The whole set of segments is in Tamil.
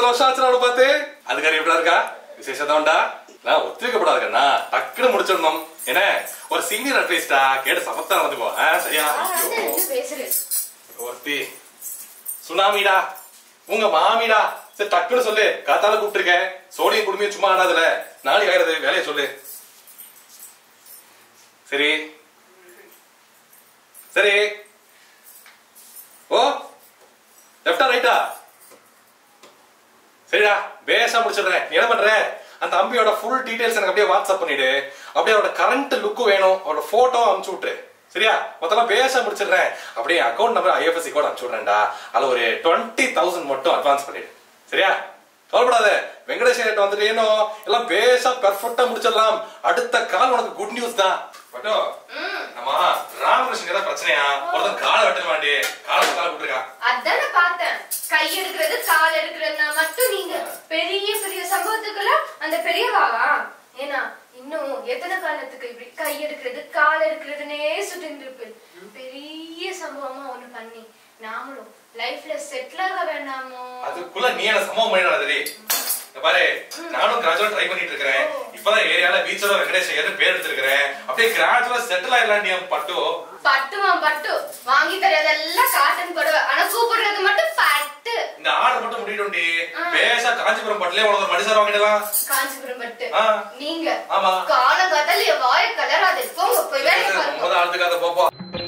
இத்தனை வருஷம் ஆச்சு அவளை பார்த்து அதுக்காரி எப்படா இருக்கா விசேஷம் தான்டா நான் ஒத்துவைக்கப்படாது கண்ணா டக்குன்னு முடிச்சிடணும் என்ன ஒரு சீனியர் அட்வைஸ்டா கேட்டு சமத்தா நடந்துக்கோ ஆ, சரியா ஐயோ. பேசுறேன் ஒருத்தி சுனாமிடா உங்க மாமிடா சரி டக்குன்னு சொல்லு காத்தால கூப்பிட்டுருக்கேன் சோழியும் குடுமையும் சும்மா ஆடாதுல நாளைக்கு ஆயிடுது வேலையை சொல்லு சரி சரி ஓ லெஃப்டா ரைட்டா சரிடா பேசா முடிச்சிடுறேன் நீ என்ன பண்ற அந்த அம்பியோட ஃபுல் டீடைல்ஸ் எனக்கு அப்படியே வாட்ஸ்அப் பண்ணிடு அப்படியே அவரோட கரண்ட் லுக் வேணும் அவரோட போட்டோ அனுப்பிச்சு விட்டுரு சரியா மொத்தமா பேச முடிச்சிடுறேன் அப்படியே அக்கௌண்ட் நம்பர் ஐஎஃப்எஸ்சி கூட அனுப்பிச்சு விடுறேன்டா அதுல ஒரு டுவெண்ட்டி தௌசண்ட் மட்டும் அட்வான்ஸ் பண்ணிடு சரியா கவலைப்படாத வெங்கடேஷ் கிட்ட வந்துட்டு ஏனோ எல்லாம் பேசா பெர்ஃபெக்ட்டா முடிச்சிடலாம் அடுத்த கால் உனக்கு குட் நியூஸ் தான் பட்டோ நம்ம ராமகிருஷ்ணன் ஏதாவது பிரச்சனையா ஒருத்தன் காலை வெட்ட மாட்டி காலை காலை விட்டுருக்கான் அதானே பார்த்தேன் கை எடுக்கிறது கால் எடுக்கிறதுனா மட்டும் நீங்க பெரிய பெரிய சம்பவத்துக்கெல்லாம் அந்த பெரியவாவா ஏன்னா இன்னும் எத்தனை காலத்துக்கு இப்படி கை எடுக்கிறது கால் எடுக்கிறதுனே சுத்திட்டு இருப்பேன் பெரிய சம்பவமா ஒண்ணு பண்ணி நாமளும் லைஃப்ல செட்டில் ஆக வேண்டாமோ அதுக்குள்ள நீ என்ன சம்பவம் பண்ணிடாதடி இங்க பாரு நானும் கிராஜுவல் ட்ரை பண்ணிட்டு இருக்கிறேன் இப்பதான் ஏரியால பீச்சோட வெங்கடேஷ் ஐயர்னு பேர் எடுத்திருக்கிறேன் அப்படியே கிராஜுவலா செட்டில் ஆயிடலாம் நீ பட்டு பட்டுவான் பட்டு வாங்கி தரதெல்லாம் காட்டன் புடவை ஆனா கூப்பிடுறது மட்டும் பட்டு இந்த ஆர்டர் மட்டும் முடிட்டோம்டி பேசா காஞ்சிபுரம் பட்டுலயே உனக்கு ஒரு மடிசார் வாங்கிடலாம் காஞ்சிபுரம் பட்டு ஆ. நீங்க ஆமா. காலங்காத்தால என் வாய கலராது போங்க போய் வேலையை பாருங்க ரொம்ப ஆழ்த்துக்காத போப்போ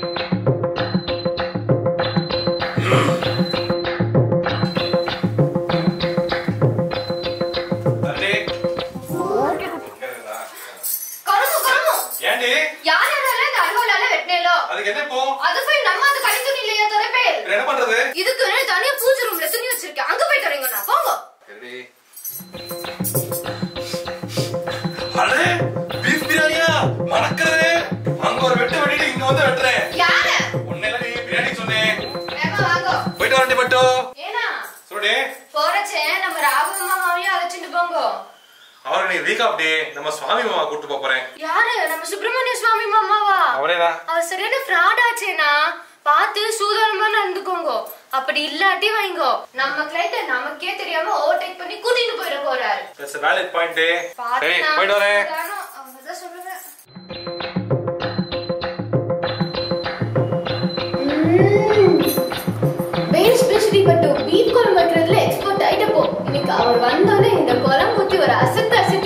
அடே. இங்க இருந்தா. கருமு கருமு ஏண்டி யார் யாரெல்லாம் இந்த அருவாளால வெட்டினேலோ அதுக்கு என்ன இப்போ அது போய் நம்ம அந்த கழி துணி இல்லையா துறைப்பேல் இதுல என்ன பண்றது இதுக்கு தனியா பூஜை ரூம்ல துணி வச்சிருக்கேன் அங்க போய் துறைங்க நான் போங்க எப்படி அடே பீஃப் பிரியாணியா மணக்குறது அங்க ஒரு வெட்டு வெட்டிட்டு இங்க வந்து வெட்டுறேன் யாரு ஒன்னே நீ பிரியாணி சொன்னேன் வேகமா வாங்க போயிட்டு வரண்டி பட்டு ஏனா சொல்லுடி போறச்சே நம்ம ராகு மாமாவையும் அழைச்சிட்டு போங்க அவரை நீ வீக் ஆஃப் டே நம்ம சுவாமி மாமா கூட்டு போப் போறேன் யாரு நம்ம சுப்பிரமணிய சுவாமி மாமாவா அவரேதான் அவர் சரியான ஃப்ராட் ஆச்சேனா பார்த்து சூதானமா நடந்துக்கோங்க அப்படி இல்லாட்டி வைங்கோ நம்ம கிளைண்ட நமக்கே தெரியாம ஓவர்டேக் பண்ணி கூட்டிட்டு போயிட போறாரு தட்ஸ் வேலிட் பாயிண்ட் பார்த்து சரி நாம போயிட்டு வரேன் சூதானம். அவங்கதான் சொல்லுவேன் பெயின் ஸ்பெஷலி பட்டு பீப் குழம்பு வைக்கிறதுல எக்ஸ்போர்ட் ஆயிட்ட போ இன்னைக்கு அவர் வந்தோடனே இந்த குழம்பு ஊத்தி ஒரு அசத்து அசத்தி